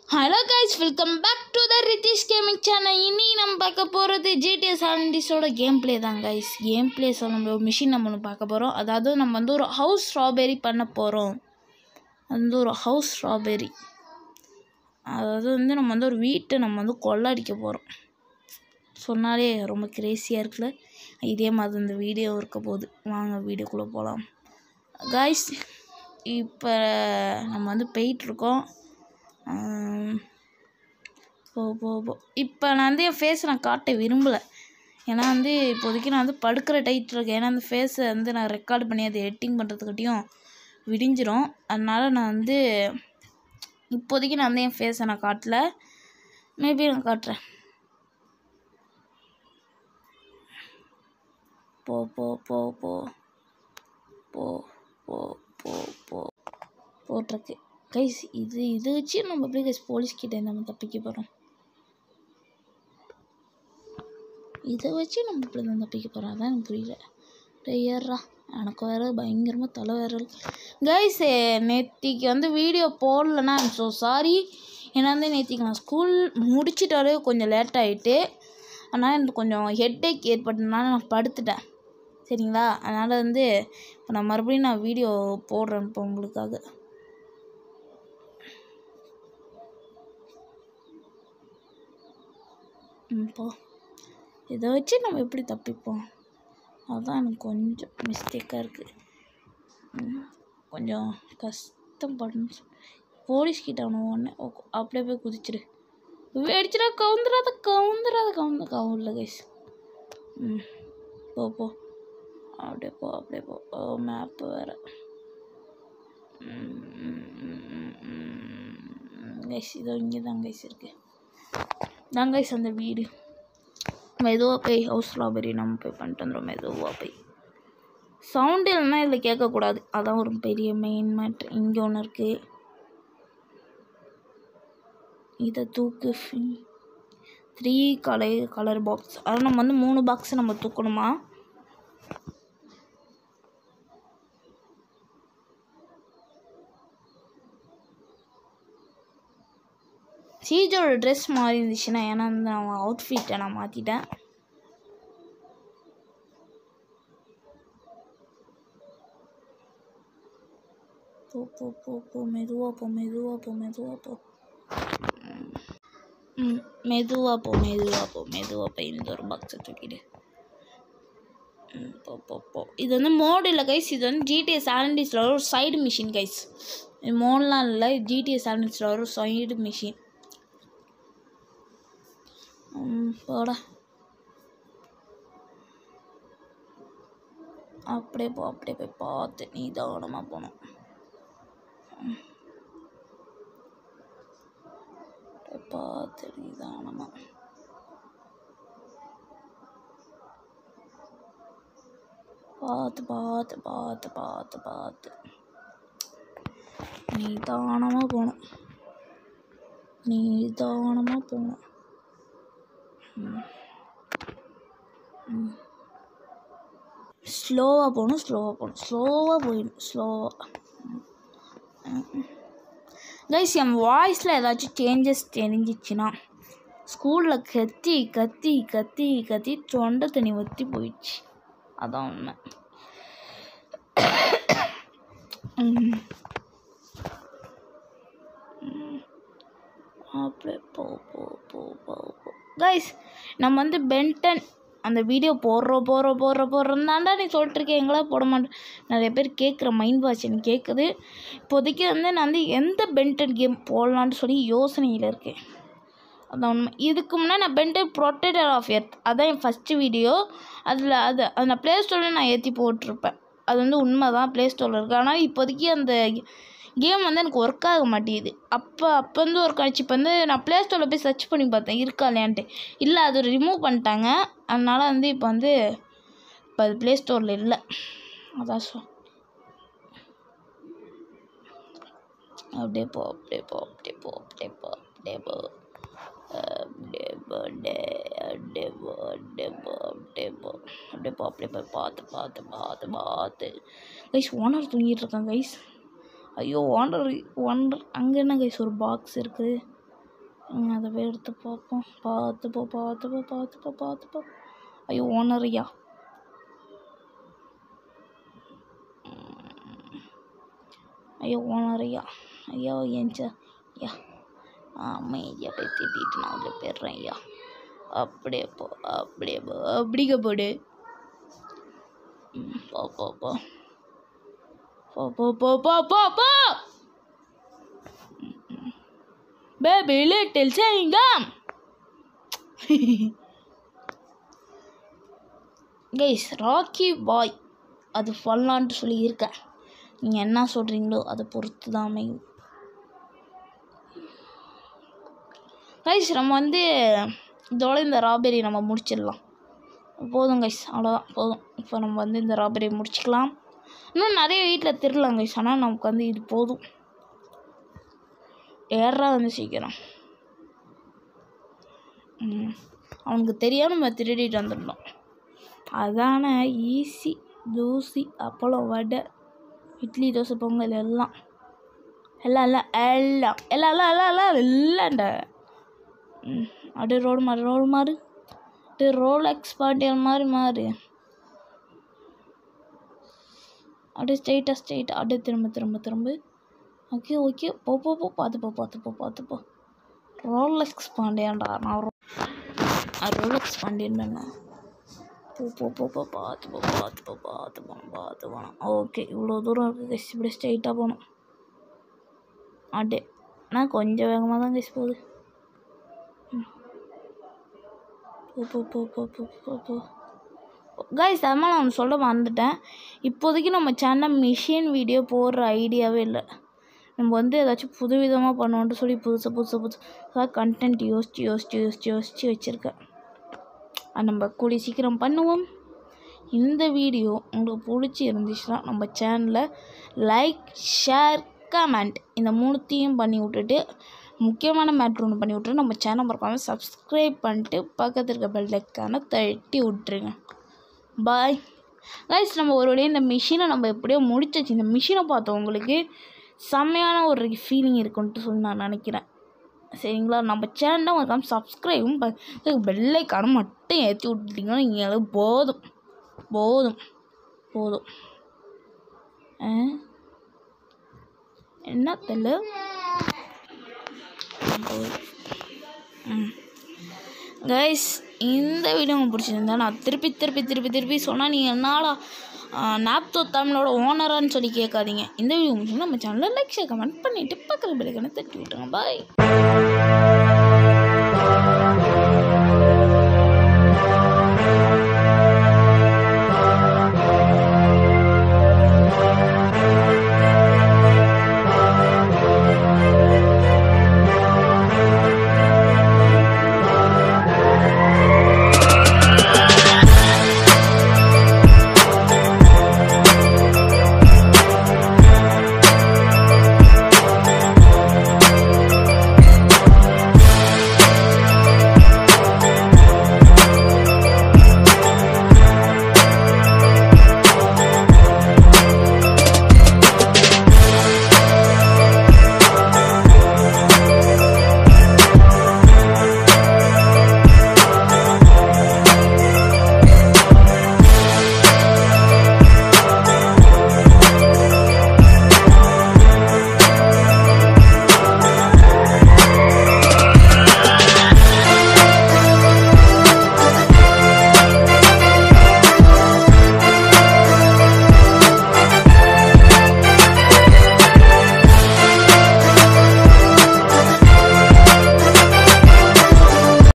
Hello guys welcome back to the Rithish gaming channel இன்னைக்கு நம்ம பார்க்க போகிறது ஜிடிஎஸ் ஆனண்டிஸோட கேம் ப்ளே தான் கைஸ் கேம் ப்ளே சொல்ல ஒரு மிஷின் நம்ம ஒன்று பார்க்க போகிறோம் அதாவது நம்ம வந்து ஒரு ஹவுஸ் ஸ்ட்ராபெரி பண்ண போகிறோம் வந்து ஒரு ஹவுஸ் ஸ்ட்ராபெரி அதாவது வந்து நம்ம வந்து ஒரு வீட்டை நம்ம வந்து கொள்ளடிக்க போகிறோம் சொன்னாலே ரொம்ப கிரேசியாக இருக்குல்ல இதே மாதிரி இந்த வீடியோ இருக்க போகுது வாங்க வீடியோக்குள்ளே போகலாம் காய்ஸ் இப்போ நம்ம வந்து போயிட்டுருக்கோம் போ போ போ இப்போ நான் வந்து என் ஃபேஸை நான் காட்ட விரும்பலை ஏன்னா வந்து இப்போதைக்கு நான் வந்து படுக்கிற டைட் இருக்கேன் ஏன்னா அந்த ஃபேஸை வந்து நான் ரெக்கார்ட் பண்ணி அதை எடிட்டிங் பண்ணுறதுக்கிட்டையும் விடிஞ்சிரும் அதனால் நான் வந்து இப்போதைக்கு நான் வந்து என் ஃபேஸை நான் காட்டல மேபி நான் காட்டுறேன் போ போ போ போ போ போ போ போ போட்டிருக்கு கைஸ் இது இது வச்சு நம்ம எப்படி கைஸ் போலீஸ்கிட்ட நம்ம தப்பிக்க போகிறோம் இதை வச்சு நம்ம இப்படி தான் தப்பிக்க போகிறோம் அதான் எனக்கு புரியல ஏறா எனக்கு வேறு பயங்கரமாக தலை வேறு கைஸ் நேத்திக்கு வந்து வீடியோ போடலன்னா ஸோ சாரி ஏன்னா வந்து நேத்திக்கு நான் ஸ்கூல் முடிச்சிட்டாலே கொஞ்சம் லேட் ஆகிட்டு அதனால் எனக்கு கொஞ்சம் ஹெட்டேக் ஏற்பட்டதுனால நான் படுத்துட்டேன் சரிங்களா அதனால் வந்து இப்போ நான் மறுபடியும் நான் வீடியோ போடுறேன் இப்போ உங்களுக்காக ம் போ இதை வச்சு நம்ம எப்படி தப்பிப்போம் அதுதான் எனக்கு கொஞ்சம் மிஸ்டேக்காக இருக்குது கொஞ்சம் கஷ்டப்படணும் போலீஸ்கிட்ட அவனை ஒன்று அப்படியே போய் குதிச்சிடு வெடிச்சிடா கவுந்துடாத கவுந்துடாத கவுந்து கவுண்டல கைஸ் ம் போ போ அப்படியே போ அப்படியே போ ஓ மேப்பு வேறு கைஸ் இதோ இங்கே தான் கைஸ் இருக்குது தான் கைஸ் அந்த வீடு மெதுவாக போய் ஹவுஸ் ஸ்ட்ராபெரி நம்ம போய் பண்ணிட்டு வந்துடும் மெதுவாக போய் சவுண்டு இல்லைன்னா இதில் கேட்கக்கூடாது அதான் ஒரு பெரிய மெயின் மேட்ரு இங்கே ஒன்று இருக்குது இதை தூக்கு த்ரீ கலர் கலர் பாக்ஸ் அதான் நம்ம வந்து மூணு பாக்ஸ் நம்ம தூக்கணுமா சீஜோட ட்ரெஸ் மாறி இருந்துச்சுன்னா ஏன்னா வந்து அவன் அவுட்ஃபிட்டை நான் மாற்றிட்டேன் போ போ போ போ மெதுவாக போ மெதுவாக போ மெதுவாக போ ம் மெதுவாக போ மெதுவாக போ மெதுவாக போ இந்த ஒரு பாக்ஸை தூக்கிடு ம் போ போ போ இது வந்து மோடு இல்லை கைஸ் இது வந்து ஜிடிஎஸ் ஆலண்டிஸில் ஒரு சைடு மிஷின் கைஸ் இது மோட்லாம் இல்லை ஜிடிஎஸ் ஆலண்டிஸில் ஒரு சைடு மிஷின் போடா அப்படியே போ அப்படியே போய் பார்த்து நிதானமாக போகணும் பார்த்து நிதானமாக பார்த்து பார்த்து பார்த்து பார்த்து பார்த்து நிதானமாக போகணும் நிதானமாக போகணும் ஸ்லோவாக போகணும் ஸ்லோவாக போகணும் ஸ்லோவாக போயிடணும் ஸ்லோவாக கைஸ் என் வாய்ஸில் ஏதாச்சும் சேஞ்சஸ் தெரிஞ்சிச்சுன்னா ஸ்கூலில் கத்தி கத்தி கத்தி கத்தி தொண்டை தண்ணி வற்றி போயிடுச்சு அதான் உண்மை அப்படியே போ போ போ போ போ கைஸ் நம்ம வந்து பென்டன் அந்த வீடியோ போடுறோம் போடுறோம் போடுறோம் போடுறோம் தாண்டா நீ சொல்லிட்டுருக்கேன் எங்களா போட மாட்டேன் நிறைய பேர் கேட்குற மைண்ட் வாஷ் எனக்கு கேட்குது இப்போதைக்கு வந்து நான் வந்து எந்த பென்டன் கேம் போடலான்னு சொல்லி யோசனையில் இருக்கேன் அதான் உண்மை இதுக்கு முன்னாடி நான் பென்டன் ப்ரொட்டக்டர் ஆஃப் எர்த் அதான் என் ஃபஸ்ட்டு வீடியோ அதில் அது அது நான் ப்ளே ஸ்டோரில் நான் ஏற்றி போட்டிருப்பேன் அது வந்து உண்மை தான் ப்ளே ஸ்டோரில் இருக்குது ஆனால் இப்போதைக்கு அந்த கேம் வந்து எனக்கு ஒர்க் ஆக மாட்டேங்குது அப்போ அப்போ வந்து ஒர்க் ஆச்சு இப்போ வந்து நான் ப்ளே ஸ்டோரில் போய் சர்ச் பண்ணி பார்த்தேன் இருக்கா இல்லையான்ட்டு இல்லை அது ரிமூவ் பண்ணிட்டாங்க அதனால் வந்து இப்போ வந்து இப்போ அது ப்ளே ஸ்டோரில் இல்லை அதான் சொ அப்படியே போ அப்படியே போ அப்படியே போ அப்படியே போ அப்படியே போ அப்படியே போ அப்படியே போ அப்படியே போ அப்படியே போ அப்படியே போ அப்படியே போய் பார்த்து பார்த்து பார்த்து பார்த்து கைஸ் ஓனர் தூங்கிட்டு இருக்கான் கைஸ் ஐயோ ஓனர் ஓனர் அங்கே என்ன கைஸ் ஒரு பாக்ஸ் இருக்குது ம், அதை போய் எடுத்து பார்ப்போம் பார்த்துப்போ பார்த்துப்போ பார்த்துப்போ பார்த்துப்போ ஐயோ ஓனரையா ஐயோ ஓனரையா ஐயோ ஏஞ்சா ஐயா அமைதியாக போய் திட்டிட்டு நான் உள்ள போயிடுறேன் ஐயா அப்படியே போ அப்படியே போ அப்படிங்க போடு ம், போ போ போ போ போ போ போ போ போ பேபி லிட்டில் சேங்கம் கைஸ் ராக்கி பாய் அது சொல்லலான்ட்டு சொல்லி இருக்கேன் நீங்கள் என்ன சொல்கிறீங்களோ அதை பொறுத்து தான் அமையும் கைஸ் நம்ம வந்து இதோட இந்த ராபெரி நம்ம முடிச்சிடலாம் போதும் கைஸ் அவ்வளோதான் போதும் இப்போ நம்ம வந்து இந்த ராபெரி முடிச்சுக்கலாம் இன்னும் நிறைய வீட்டில் திருடலாம் கைஸ் ஆனால் நமக்கு வந்து இது போதும் ஏறா வந்து சீக்கிரம் ம் அவனுக்கு தெரியாம நம்ம திருடிட்டு வந்துடணும் அதானே ஈஸி தூசி அப்பளம் வடை இட்லி தோசை பொங்கல் எல்லாம் எல்லாம் எல்லாம் எல்லாம் எல்லாம் எல்லாம் எல்லாம் எல்லாம் எல்லாம்டா ம் அப்படியே ரோடு மாறு ரோடு மாறு அப்படியே ரோலெக்ஸ் பாண்டியல் மாதிரி மாறு அப்படியே ஸ்ட்ரெயிட்டாக ஸ்ட்ரெயிட்டாக அப்படியே திரும்ப திரும்ப திரும்ப ஓகே ஓகே போ போ போ பார்த்து போ பார்த்து போ பார்த்து போ ரோலெக்ஸ் பாண்டியான்டா நான் ரோ ரோலெக்ஸ் பாண்டியன் தானே போ போ போ போ பார்த்து போ பார்த்து போ பார்த்து போகணும் பார்த்து போகணும் ஓகே இவ்வளோ தூரம் இருக்குது கெஸ் இப்படி ஸ்ட்ரெயிட்டாக போகணும் அப்படியே ஆனால் கொஞ்சம் வேகமாக தான் கெஸ் போகுது ம். போ போ போ போ போ போ போ கைஸ் அதனால் நான் ஒன்று சொல்ல மறந்துட்டேன் இப்போதைக்கு நம்ம சேனல் மிஷின் வீடியோ போடுற ஐடியாவே இல்லை நம்ம வந்து ஏதாச்சும் புது விதமாக பண்ணுவோன்ட்டு சொல்லி புதுசு புதுசு புதுசாக கண்டென்ட் யோசிச்சு யோசிச்சு யோசிச்சு யோசிச்சு வச்சுருக்கேன் அது நம்ம கூடிய சீக்கிரம் பண்ணுவோம் இந்த வீடியோ உங்களுக்கு பிடிச்சி இருந்துச்சுன்னா நம்ம சேனலை லைக் ஷேர் கமெண்ட் இந்த மூணுத்தையும் பண்ணி விட்டுட்டு முக்கியமான மேட்ரு ஒன்று பண்ணி விட்டுட்டு நம்ம சேனல் மறக்காமல் சப்ஸ்கிரைப் பண்ணிட்டு பக்கத்தில் இருக்க பெல் ஐக்கானை தட்டி விட்ருங்க பாய் கைஸ் நம்ம ஒரு வழியாக இந்த மிஷினை நம்ம எப்படியோ முடிச்சாச்சு இந்த மிஷினை பார்த்தவங்களுக்கு செம்மையான ஒரு ஃபீலிங் இருக்குன்ட்டு சொல்லி நான் நினைக்கிறேன் சரிங்களா நம்ம சேனலை மறக்காம சப்ஸ்கிரைபும் பெல்லைக்கான மட்டும் ஏற்றி விட்டுட்டிங்கன்னா நீங்கள் போதும் போதும் போதும் ஆ? என்ன தெரியல ம் கைஸ் இந்த வீடியோ உங்களுக்கு பிடிச்சிருந்தா நான் திருப்பி திருப்பி திருப்பி திருப்பி சொன்னால் நீங்கள் என்னடா நாப்தோ தமிழோட ஓனரான்னு சொல்லி கேட்காதீங்க இந்த வீடியோ முடிச்சுன்னா நம்ம சேனலில் லைக் ஷேர் கமெண்ட் பண்ணிவிட்டு பக்கத்தில் பெல்லைக்கான தட்டி விட்டுருங்க பாய்